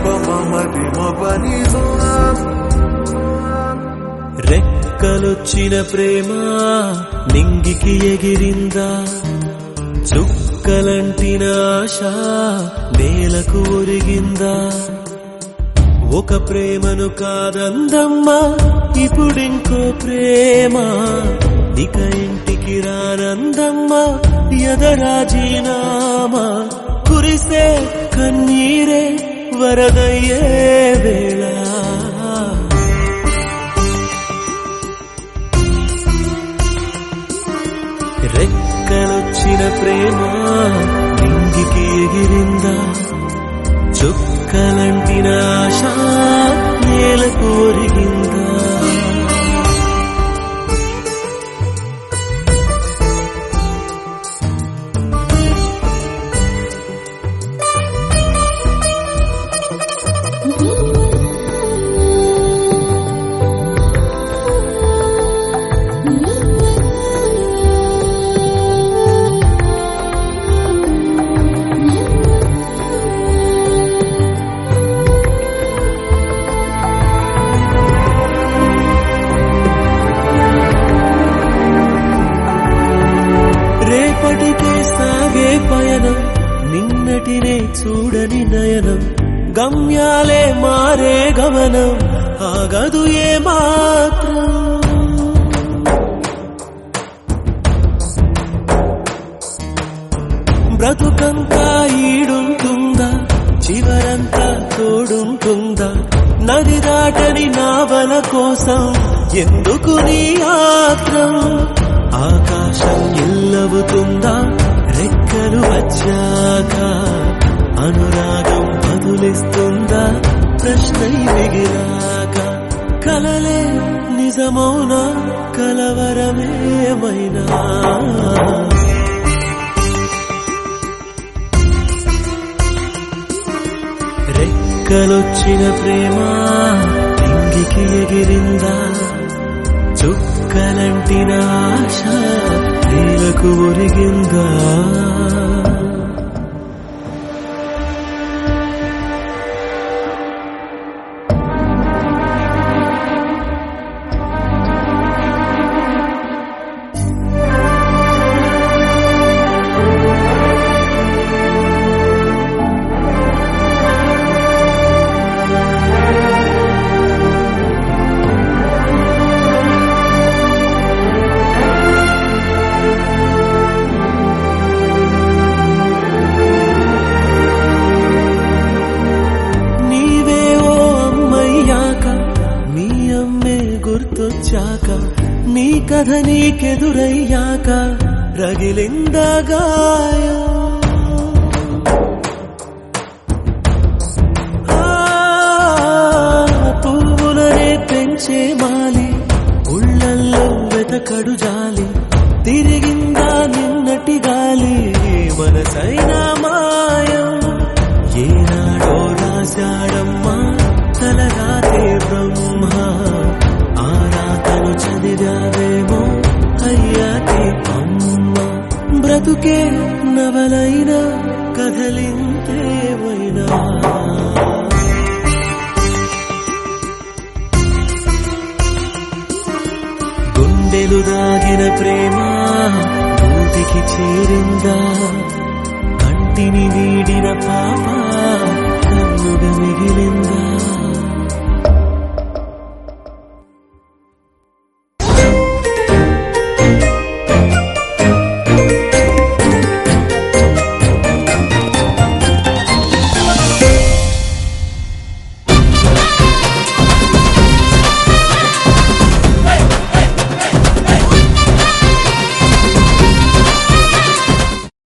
మమది మపని రెక్కలొచ్చిన ప్రేమ నింగికి ఎగిరిందా చుక్కలంటిన ఆశ నేలకు ఒరిగిందా ఒక ప్రేమను కాదందమ్మా ఇప్పుడింకో ప్రేమ ఇక ఇంటికి రానందమ్మా ఎదరాజీనామా కురిసే కన్నీరే వరదయ్యే వేళ రెక్కలొచ్చిన ప్రేమ నింగికి ఎగిరిందా చుక్కలంటిన ఆశ నేలకు ఒరిగిందా రేపటికే సాగే పయనం నిన్నటినే చూడని నయనం గమ్యాలే మారే గమనం ఆగదు ఏ మాత్రం బ్రతుకంతా ఈడుంటుందా చివరంతా తోడుంటుందా నది దాటని నావల కోసం ఎందుకు నీ ఆత్రం ఆకాశం ఎల్లవుతుందా రెక్కలు వచ్చాక అనురాగం బదులిస్తుందా ప్రశ్నై మిగిలాక కలలే నిజమౌనా కలవరమేమైనా రెక్కలొచ్చిన ప్రేమ తింగికి ఎగిరిందా చుక్కలంటిన ఆశ నేలకు ఒరిగిందా నీవే ఓ అమ్మయ్యాక మీ అమ్మే గుర్తొచ్చాక నీ కథ నీకెదురయ్యాక రగిలిందా గాయం ఆ, పువ్వులనే పెంచే మాలి ఉళ్ళల్లో వెతకడు జాలి తిరిగిందా నిన్నటి గాలి మనసైనా మాయం ఏనాడో రాశాడమ్మా తలరాతే బ్రహ్మ ఆ రాతను చదివావేమో అయ్యాకే అమ్మ బ్రతుకే నవలైన కథలింతేమైనా గుండెలు దాగిన ప్రేమ నూటికి చేరిందా కంటిని వీడిన పాప